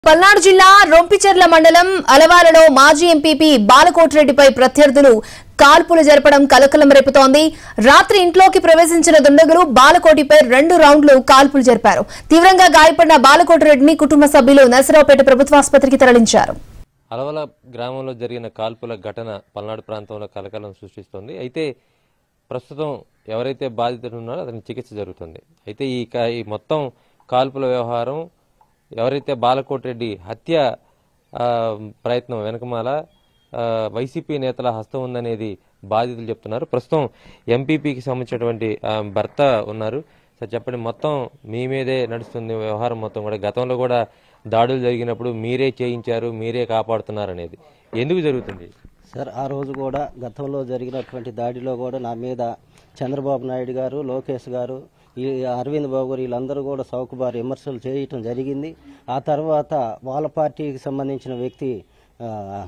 పల్నాడు జిల్లా రొంపిచెర్ల మండలం అలవాలలో మాజీ ఎంపీపీ బాలకోటిరెడ్డిపై ప్రత్యర్థులు కాల్పులు జరపడం కలకలం రేపుతోంది రాత్రి ఇంట్లోకి ప్రవేశించిన దుండగులు బాలకోటిపై రెండు రౌండ్లు కాల్పులు జరిపారు తీవ్రంగా గాయపడిన బాలకోటిరెడ్డిని కుటుంబ సభ్యులు నరసరావుపేట ప్రభుత్వాసుపత్రికి తరలించారు అలవల గ్రామంలో జరిగిన కాల్పుల ఘటన పల్నాడు ప్రాంతంలో కలకలం సృష్టిస్తోంది అయితే ప్రస్తుతం ఎవరైతే బాధితుడు ఉన్నారో అతనికి చికిత్స జరుగుతుంది అయితే ఈ క- ఈ మొత్తం కాల్పుల వ్యవహారం ఎవరైతే బాలకోటిరెడ్డి హత్య ఆ, ప్రయత్నం వెనకమాల ఆ, వైసీపీ నేతల హస్తం ఉందనేది బాధితులు చెప్తున్నారు ప్రస్తుతం ఎంపీపీకి సంబంధించినటువంటి ఆ, భర్త ఉన్నారు సార్ చెప్పండి మొత్తం మీ మీదే నడుస్తుంది వ్యవహారం మొత్తం కూడా గతంలో కూడా దాడులు జరిగినప్పుడు మీరే చేయించారు మీరే కాపాడుతున్నారు అనేది ఎందుకు జరుగుతుంది సార్ ఆ రోజు కూడా గతంలో జరిగినటువంటి దాడిలో కూడా నా మీద చంద్రబాబు నాయుడు గారు లోకేష్ గారు ఈ అరవింద్ బాబు గారు వీళ్ళందరూ కూడా సౌకుబారు విమర్శలు చేయటం జరిగింది ఆ తర్వాత వాళ్ళ పార్టీకి సంబంధించిన వ్యక్తి ఆ,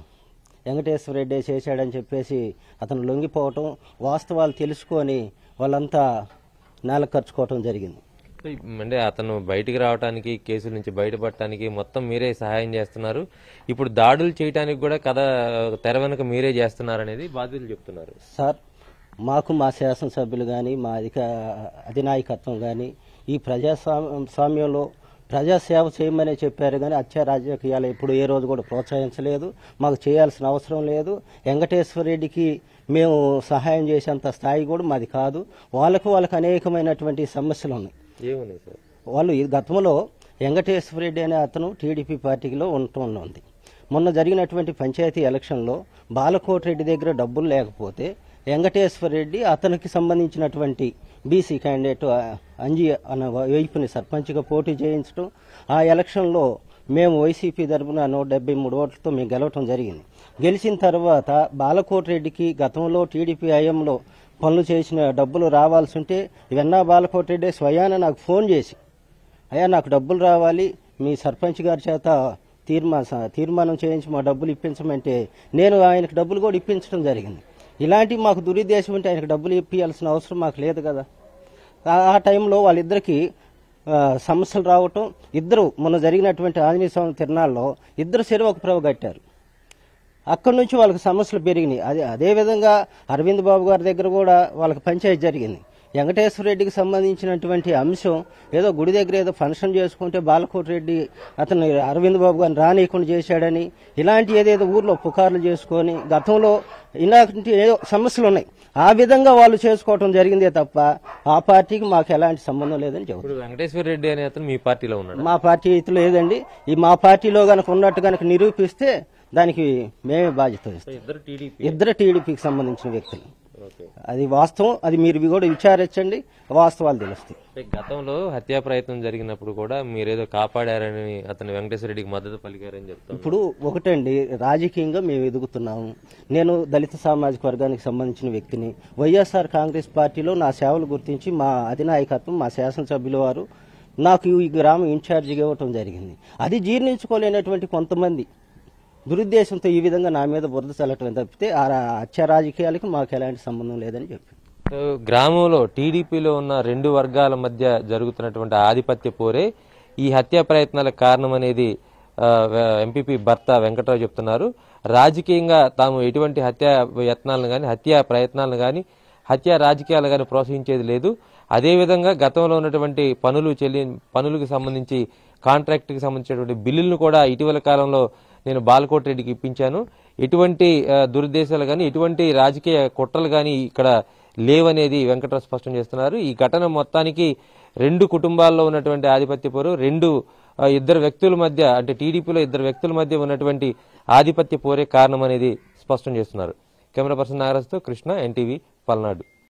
వెంకటేశ్వర రెడ్డి చేశాడని చెప్పేసి అతను లొంగిపోవటం వాస్తవాలు తెలుసుకొని వాళ్ళంతా నేల ఖర్చుకోవటం జరిగింది అంటే అతను బయటికి రావడానికి కేసుల నుంచి బయటపడటానికి మొత్తం మీరే సహాయం చేస్తున్నారు ఇప్పుడు దాడులు చేయడానికి కూడా కథ తెర వెనుక మీరే చేస్తున్నారు అనేది బాధితులు చెప్తున్నారు సార్ మాకు మా శాసనసభ్యులు కానీ మా అధిక అధినాయకత్వం కానీ ఈ ప్రజాస్వామ్యంలో ప్రజాసేవ చేయమని చెప్పారు కానీ హత్య రాజకీయాలు ఎప్పుడు ఏ రోజు కూడా ప్రోత్సహించలేదు మాకు చేయాల్సిన అవసరం లేదు వెంకటేశ్వర రెడ్డికి మేము సహాయం చేసేంత స్థాయి కూడా మాది కాదు వాళ్ళకు వాళ్ళకు అనేకమైనటువంటి సమస్యలు ఉన్నాయి ఏమున్నాయి సార్ వాళ్ళు ఈ గతంలో వెంకటేశ్వర రెడ్డి అనే అతను టీడీపీ పార్టీలో ఉంటూ మొన్న జరిగినటువంటి పంచాయతీ ఎలక్షన్లో బాలకోటి రెడ్డి దగ్గర డబ్బులు లేకపోతే వెంకటేశ్వర రెడ్డి అతనికి సంబంధించినటువంటి బీసీ క్యాండిడేట్ ఆ, అంజీ అన్న వైపుని సర్పంచ్గా పోటీ చేయించడం ఆ ఎలక్షన్లో మేము వైసీపీ తరపున నూట డెబ్బై మూడు ఓట్లతో మేము గెలవటం జరిగింది గెలిచిన తర్వాత బాలకోటి రెడ్డికి గతంలో టీడీపీ హయాంలో పనులు చేసిన డబ్బులు రావాల్సి ఉంటే వెన్నా బాలకోటి రెడ్డి స్వయాన నాకు ఫోన్ చేసి అయ్యా నాకు డబ్బులు రావాలి మీ సర్పంచ్ గారి చేత తీర్మాన తీర్మానం చేయించి మా డబ్బులు ఇప్పించమంటే నేను ఆయనకు డబ్బులు కూడా ఇప్పించడం జరిగింది ఇలాంటి మాకు దురుద్దేశం ఉంటే ఆయనకు డబ్బులు ఇప్పించాల్సిన అవసరం మాకు లేదు కదా ఆ- ఆ టైంలో వాళ్ళిద్దరికి ఆ, సమస్యలు రావటం ఇద్దరు మొన్న జరిగినటువంటి ఆంజనేయ స్వామి తిరునాళ్ళలో ఇద్దరు చెరువు ఒక ప్రభు కట్టారు అక్కడి నుంచి వాళ్ళకి సమస్యలు పెరిగినాయి అదే అదేవిధంగా అరవింద్ బాబు గారి దగ్గర కూడా వాళ్ళకి పంచాయతీ జరిగింది వెంకటేశ్వర రెడ్డికి సంబంధించినటువంటి అంశం ఏదో గుడి దగ్గర ఏదో ఫంక్షన్ చేసుకుంటే బాలకోటి రెడ్డి అతను అరవింద్ బాబు గారిని రానియకుండా చేశాడని ఇలాంటి ఏదేదో ఊర్లో పుకార్లు చేసుకొని గతంలో ఇలాంటి ఏదో సమస్యలు ఉన్నాయి ఆ విధంగా వాళ్ళు చేసుకోవటం జరిగిందే తప్ప ఆ పార్టీకి మాకు ఎలాంటి సంబంధం లేదని చెబుతారు ఇప్పుడు వెంకటేశ్వర రెడ్డి అనే అతను మీ పార్టీలో ఉన్నాడు మా పార్టీ అయితే లేదండి ఈ మా పార్టీలో గనక ఉన్నట్టు గనక నిరూపిస్తే దానికి మేమే బాధ్యత వహిస్తాం ఇద్దరు టీడీపీ ఇద్దరు టీడీపీకి సంబంధించిన వ్యక్తులు ఓకే అది వాస్తవం అది మీరు కూడా విచారించండి వాస్తవాలు తెలుస్తాయి అంటే గతంలో హత్యా ప్రయత్నం జరిగినప్పుడు కూడా మీరేదో కాపాడారని అతను వెంకటేశ్వర రెడ్డికి మద్దతు పలికారని చెప్తాను ఇప్పుడు ఒకటండి రాజకీయంగా మేము ఎదుగుతున్నాము నేను దళిత సామాజిక వర్గానికి సంబంధించిన వ్యక్తిని వైఎస్ఆర్ కాంగ్రెస్ పార్టీలో నా సేవలు గుర్తించి మా అధినాయకత్వం మా శాసనసభ్యుల వారు నాకు ఈ గ్రామం ఇన్ఛార్జిగా ఇవ్వటం జరిగింది అది జీర్ణించుకోలేనటువంటి కొంతమంది దురుద్దేశంతో ఈ విధంగా నా మీద బురద చల్లటం తప్పితే ఆ రా- హత్య రాజకీయాలకి మాకు ఎలాంటి సంబంధం లేదని చెప్పి సో గ్రామంలో టీడీపీలో ఉన్న రెండు వర్గాల మధ్య జరుగుతున్నటువంటి ఆధిపత్య పోరే ఈ హత్యా ప్రయత్నాలకు కారణం అనేది ఆ, వె- ఎంపీపీ భర్త వెంకటరావు చెప్తున్నారు రాజకీయంగా తాము ఎటువంటి హత్యా యత్నాలను కానీ హత్యా ప్రయత్నాలను కానీ హత్యా రాజకీయాలు కానీ ప్రోత్సహించేది లేదు అదేవిధంగా గతంలో ఉన్నటువంటి పనులు చెల్లి పనులకు సంబంధించి కాంట్రాక్ట్కి సంబంధించినటువంటి బిల్లులను కూడా ఇటీవల కాలంలో నేను బాలకోటి రెడ్డికి ఇప్పించాను ఎటువంటి ఆ, దురుద్దేశాలు కానీ ఎటువంటి రాజకీయ కుట్రలు కానీ ఇక్కడ లేవనేది వెంకటరావు స్పష్టం చేస్తున్నారు ఈ ఘటన మొత్తానికి రెండు కుటుంబాల్లో ఉన్నటువంటి ఆధిపత్య పోరు రెండు ఆ, ఇద్దరు వ్యక్తుల మధ్య అంటే టీడీపీలో ఇద్దరు వ్యక్తుల మధ్య ఉన్నటువంటి ఆధిపత్య పోరే కారణం అనేది స్పష్టం చేస్తున్నారు కెమెరా పర్సన్ నాగరాజ్తో కృష్ణ ఎన్టీవీ పల్నాడు